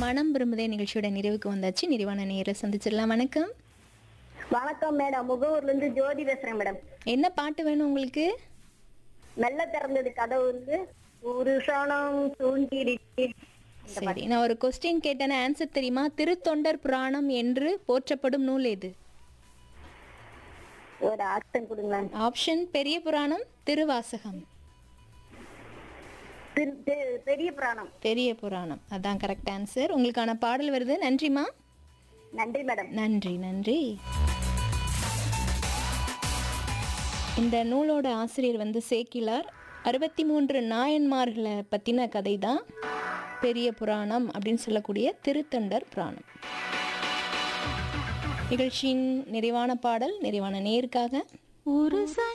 மனம் விரும்புதே நிகழ்ச்சியோட நிறைவுக்கு வந்தாச்சு நிறைவான நேரை சந்திச்சிடலாம் வணக்கம் வணக்கம் மேடம் முகவூர்ல இருந்து ஜோதி பேசுறேன் மேடம் என்ன பாட்டு வேணும் உங்களுக்கு மெல்ல திறந்தது கதவு வந்து ஒரு சனம் தூங்கிடுச்சு சரி நான் ஒரு கொஸ்டின் கேட்டேன் ஆன்சர் தெரியுமா திருத்தொண்டர் புராணம் என்று போற்றப்படும் நூல் எது ஒரு ஆக்ஷன் கொடுங்களேன் ஆப்ஷன் பெரிய புராணம் திருவாசகம் திரு- தெ- பெரிய புராணம் பெரிய புராணம் அதான் கரெக்ட் ஆன்சர் உங்களுக்கான பாடல் வருது நன்றிமா நன்றி மேடம் நன்றி நன்றி இந்த நூலோட ஆசிரியர் வந்து சேக்கிலார் அறுபத்தி மூன்று நாயன்மார்களை பற்றின கதை தான் பெரிய புராணம் அப்படின்னு சொல்லக்கூடிய திருத்தொண்டர் புராணம் நிகழ்ச்சியின் நிறைவான பாடல் நிறைவான நேருக்காக ஒரு